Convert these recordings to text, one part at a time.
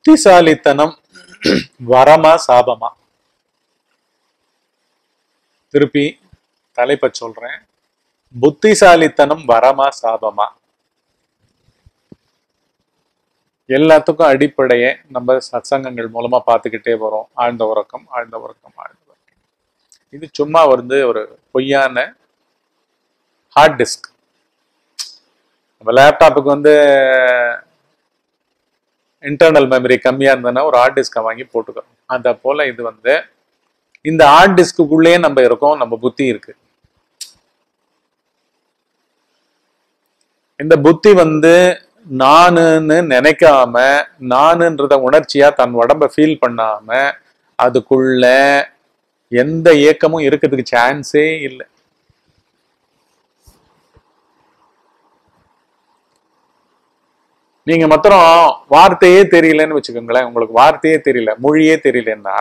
புத்திசாலித்தனம் வரமா சாபமா திருப்பி தலைப்ப சொல்றேன் புத்திசாலித்தனம் வரமா சாபமா எல்லாத்துக்கும் அடிப்படையே நம்ம சத்சங்கங்கள் மூலமா பார்த்துக்கிட்டே வரோம் ஆழ்ந்த உறக்கம் ஆழ்ந்த உறக்கம் ஆழ்ந்த உறக்கம் இது சும்மா வந்து ஒரு பொய்யான ஹார்ட் டிஸ்க் நம்ம லேப்டாப்புக்கு வந்து இன்டர்னல் மெமரி கம்மியா இருந்ததுன்னா ஒரு ஹார்ட் டிஸ்கை வாங்கி போட்டுக்கிறோம் அத போல இது வந்து இந்த ஹார்ட் டிஸ்க்குள்ளேயே நம்ம இருக்கோம் நம்ம புத்தி இருக்கு இந்த புத்தி வந்து நானுன்னு நினைக்காம நானுன்றத உணர்ச்சியா தன் உடம்ப ஃபீல் பண்ணாம அதுக்குள்ள எந்த இயக்கமும் இருக்கிறதுக்கு சான்ஸே இல்லை நீங்க மாத்திரம் வார்த்தையே தெரியலன்னு வச்சுக்கோங்களேன் உங்களுக்கு வார்த்தையே தெரியல மொழியே தெரியலன்னா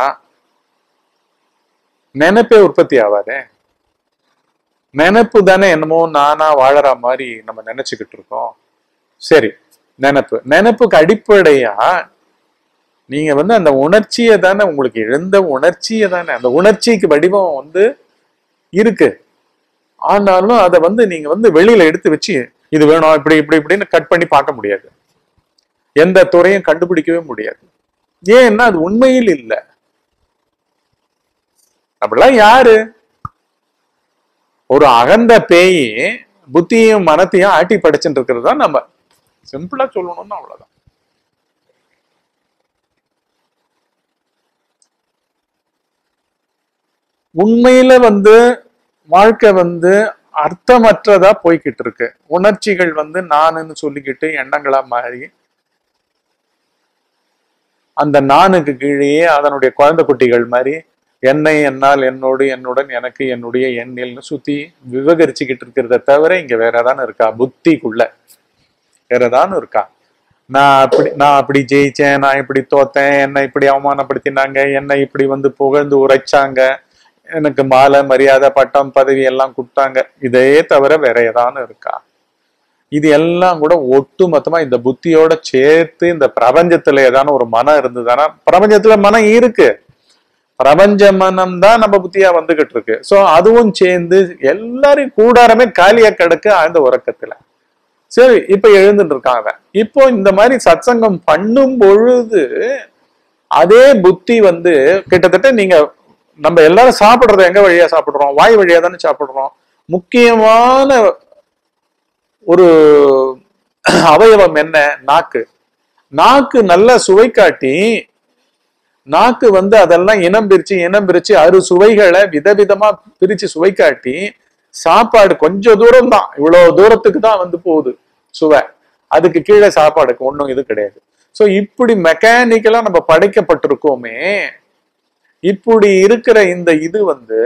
நினைப்பே உற்பத்தி ஆகாதே நினைப்பு தானே என்னமோ நானா வாழற மாதிரி நம்ம நினைச்சுக்கிட்டு இருக்கோம் சரி நினைப்பு நினைப்புக்கு அடிப்படையா நீங்க வந்து அந்த உணர்ச்சியை தானே உங்களுக்கு எழுந்த உணர்ச்சியை தானே அந்த உணர்ச்சிக்கு வடிவம் வந்து இருக்கு ஆனாலும் அதை வந்து நீங்க வந்து வெளியில எடுத்து வச்சு இது வேணும் இப்படி இப்படி இப்படின்னு கட் பண்ணி பார்க்க முடியாது எந்த துறையும் கண்டுபிடிக்கவே முடியாது ஏன்னா அது உண்மையில் இல்லை அப்படிலாம் யாரு ஒரு அகந்த பேய் புத்தியும் மனத்தையும் ஆட்டி படைச்சுட்டு இருக்கிறது தான் நம்ம சிம்பிளா சொல்லணும்னு அவ்வளவுதான் உண்மையில வந்து வாழ்க்கை வந்து அர்த்தமற்றதா போய்கிட்டு இருக்கு உணர்ச்சிகள் வந்து நானுன்னு சொல்லிக்கிட்டு எண்ணங்களா மாறி அந்த நானுக்கு கீழேயே அதனுடைய குழந்தை குட்டிகள் மாதிரி என்னை என்னால் என்னோடு என்னுடன் எனக்கு என்னுடைய எண்ணில்னு சுத்தி விவகரிச்சுக்கிட்டு இருக்கிறத தவிர இங்க வேற ஏதானு இருக்கா புத்திக்குள்ள வேற ஏதானு இருக்கா நான் அப்படி நான் அப்படி ஜெயிச்சேன் நான் இப்படி தோத்தேன் என்னை இப்படி அவமானப்படுத்தினாங்க என்னை இப்படி வந்து புகழ்ந்து உரைச்சாங்க எனக்கு மாலை மரியாதை பட்டம் பதவி எல்லாம் கொடுத்தாங்க இதே தவிர வேற ஏதானு இருக்கா இது எல்லாம் கூட ஒட்டு மொத்தமா இந்த புத்தியோட சேர்த்து இந்த பிரபஞ்சத்துல ஏதான ஒரு மனம் இருந்ததுன்னா பிரபஞ்சத்துல மனம் இருக்கு பிரபஞ்ச மனம் தான் நம்ம புத்தியா வந்துகிட்டு இருக்கு சோ அதுவும் சேர்ந்து எல்லாரையும் கூடாரமே காலியா கிடக்கு ஆழ்ந்த உறக்கத்துல சரி இப்ப எழுந்துட்டு இருக்கான் அவன் இப்போ இந்த மாதிரி சத்சங்கம் பண்ணும் பொழுது அதே புத்தி வந்து கிட்டத்தட்ட நீங்க நம்ம எல்லாரும் சாப்பிடுறத எங்க வழியா சாப்பிடுறோம் வாய் வழியா தானே சாப்பிடுறோம் முக்கியமான ஒரு அவயவம் என்ன நாக்கு நாக்கு நல்ல சுவை காட்டி நாக்கு வந்து அதெல்லாம் இனம் பிரிச்சு இனம் பிரிச்சு அறு சுவைகளை விதவிதமா பிரிச்சு சுவை காட்டி சாப்பாடு கொஞ்சம் தூரம் தான் இவ்வளவு தூரத்துக்கு தான் வந்து போகுது சுவை அதுக்கு கீழே சாப்பாடுக்கு ஒன்றும் இது கிடையாது ஸோ இப்படி மெக்கானிக்கலா நம்ம படைக்கப்பட்டிருக்கோமே இப்படி இருக்கிற இந்த இது வந்து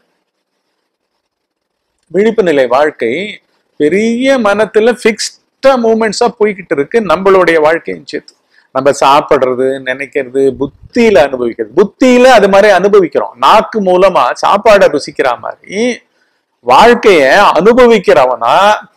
விழிப்பு நிலை வாழ்க்கை பெரிய மனத்துல பிக்ஸ்டா மூமெண்ட்ஸா போய்கிட்டு இருக்கு நம்மளுடைய வாழ்க்கையும் சேர்த்து நம்ம சாப்பிடுறது நினைக்கிறது புத்தியில அனுபவிக்கிறது புத்தியில அது மாதிரி அனுபவிக்கிறோம் நாக்கு மூலமா சாப்பாடை ருசிக்கிற மாதிரி வாழ்க்கைய அனுபவிக்கிறவனா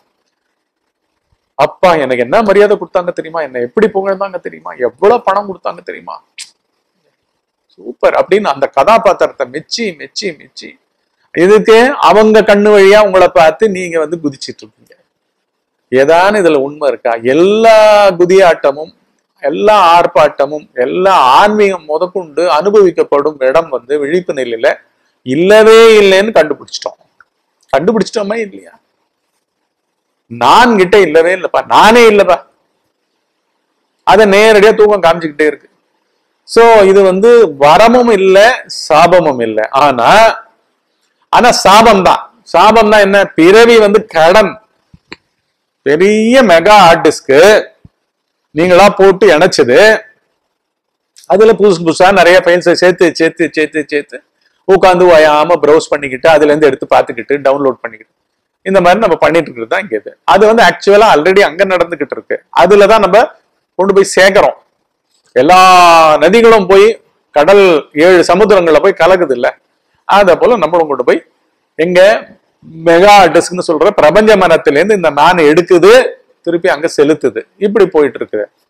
அப்பா எனக்கு என்ன மரியாதை கொடுத்தாங்க தெரியுமா என்ன எப்படி புகழ்ந்தாங்க தெரியுமா எவ்வளவு பணம் கொடுத்தாங்க தெரியுமா சூப்பர் அப்படின்னு அந்த கதாபாத்திரத்தை மெச்சி மெச்சி மெச்சி இதுக்கு அவங்க கண்ணு வழியா உங்களை பார்த்து நீங்க வந்து குதிச்சிட்டு இருக்கீங்க ஏதான இதுல உண்மை இருக்கா எல்லா குதியாட்டமும் எல்லா ஆர்ப்பாட்டமும் எல்லா ஆன்மீகம் முதற்கொண்டு அனுபவிக்கப்படும் இடம் வந்து விழிப்பு நிலையில இல்லவே இல்லைன்னு கண்டுபிடிச்சிட்டோம் கண்டுபிடிச்சிட்டோமா இல்லையா நான் கிட்ட இல்லவே இல்லப்பா நானே இல்லப்பா அதை நேரடியா தூக்கம் காமிச்சுக்கிட்டே இருக்கு சோ இது வந்து வரமும் இல்லை சாபமும் இல்லை ஆனா ஆனா சாபம் தான் சாபம் தான் என்ன பிறவி வந்து கடன் பெரிய மெகா ஆர்டிஸ்க்கு நீங்களா போட்டு இணைச்சது அதுல புதுசு புதுசா நிறைய ஃபைல்ஸை சேர்த்து சேர்த்து சேர்த்து சேர்த்து உட்காந்து ஓயாம ப்ரௌஸ் பண்ணிக்கிட்டு அதுல இருந்து எடுத்து பார்த்துக்கிட்டு டவுன்லோட் பண்ணிக்கிட்டு இந்த மாதிரி நம்ம பண்ணிட்டு இருக்கிறது தான் இங்க இது அது வந்து ஆக்சுவலா ஆல்ரெடி அங்க நடந்துகிட்டு இருக்கு அதுலதான் நம்ம கொண்டு போய் சேர்க்கிறோம் எல்லா நதிகளும் போய் கடல் ஏழு சமுத்திரங்கள்ல போய் கலக்குது இல்ல அத போல நம்மளும் கொண்டு போய் எங்க மெகா டிஸ்க்னு சொல்ற பிரபஞ்ச மனத்திலேருந்து இந்த நான் எடுக்குது திருப்பி அங்க செலுத்துது இப்படி போயிட்டு இருக்கு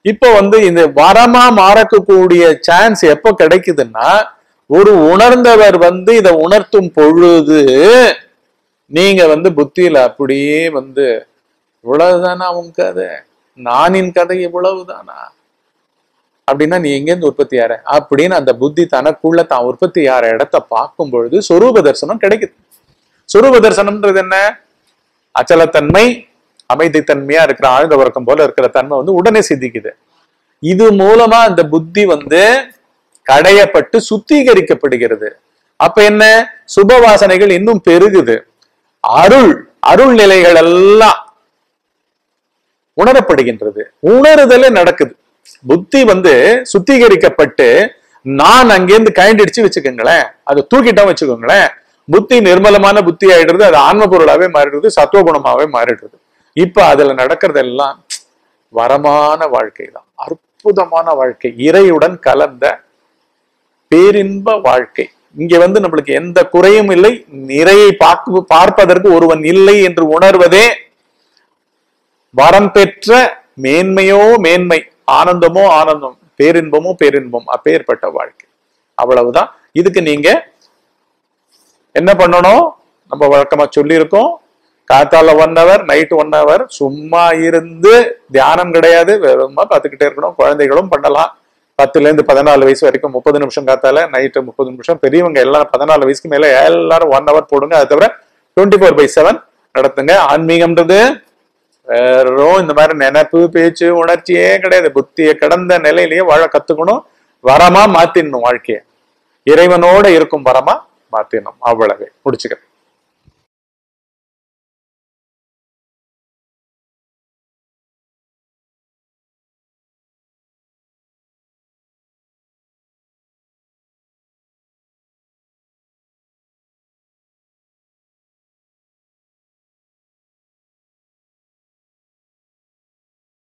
இப்போ வந்து இந்த வரமா மாறக்கூடிய சான்ஸ் எப்போ கிடைக்குதுன்னா ஒரு உணர்ந்தவர் வந்து இதை உணர்த்தும் பொழுது நீங்க வந்து புத்தியில அப்படியே வந்து இவ்வளவுதானா உன் கதை நானின் கதை இவ்வளவுதானா அப்படின்னா நீ எங்கேருந்து உற்பத்தி ஆற அப்படின்னு அந்த புத்தி தனக்குள்ள தான் உற்பத்தி ஆற இடத்த பார்க்கும் பொழுது சொரூப தரிசனம் கிடைக்குது சொரூப தரிசனம்ன்றது என்ன அச்சலத்தன்மை அமைதித்தன்மையா இருக்கிற ஆழ்ந்த உறக்கம் போல இருக்கிற தன்மை வந்து உடனே சித்திக்குது இது மூலமா அந்த புத்தி வந்து கடையப்பட்டு சுத்திகரிக்கப்படுகிறது அப்ப என்ன சுப வாசனைகள் இன்னும் பெருகுது அருள் அருள் நிலைகள் எல்லாம் உணரப்படுகின்றது உணருதலே நடக்குது புத்தி வந்து சுத்திகரிக்கப்பட்டு நான் அங்கேருந்து கைண்டிடுச்சு வச்சுக்கோங்களேன் அதை தூக்கிட்டோம் வச்சுக்கோங்களேன் புத்தி நிர்மலமான புத்தி ஆயிடுறது அது ஆன்ம பொருளாவே மாறிடுறது சத்துவகுணமாவே மாறிடுறது இப்ப அதுல நடக்கிறதெல்லாம் வரமான வாழ்க்கை தான் அற்புதமான வாழ்க்கை இறையுடன் கலந்த பேரின்ப வாழ்க்கை இங்க வந்து நம்மளுக்கு எந்த குறையும் இல்லை நிறையை பார்க்க பார்ப்பதற்கு ஒருவன் இல்லை என்று உணர்வதே வரம் பெற்ற மேன்மையோ மேன்மை ஆனந்தமோ ஆனந்தம் பேரின்பமோ பேரின்பம் அப்பேற்பட்ட வாழ்க்கை அவ்வளவுதான் இதுக்கு நீங்க என்ன பண்ணணும் நம்ம வழக்கமா சொல்லியிருக்கோம் காத்தால one hour night one hour சும்மா இருந்து தியானம் கிடையாது வெறுமா பார்த்துக்கிட்டே இருக்கணும் குழந்தைகளும் பண்ணலாம் பத்துல இருந்து பதினாலு வயசு வரைக்கும் முப்பது நிமிஷம் காத்தால நைட்டு முப்பது நிமிஷம் பெரியவங்க எல்லாரும் பதினாலு வயசுக்கு மேல எல்லாரும் ஒன் ஹவர் போடுங்க அது தவிர டுவெண்ட்டி ஃபோர் பை செவன் நடத்துங்க ஆன்மீகம்ன்றது வெறும் இந்த மாதிரி நினைப்பு பேச்சு உணர்ச்சியே கிடையாது புத்தியை கடந்த நிலையிலேயே வாழ கத்துக்கணும் வரமா மாத்திடணும் வாழ்க்கைய இறைவனோட இருக்கும் வரமா மாத்திடணும் அவ்வளவே முடிச்சுக்கிறேன்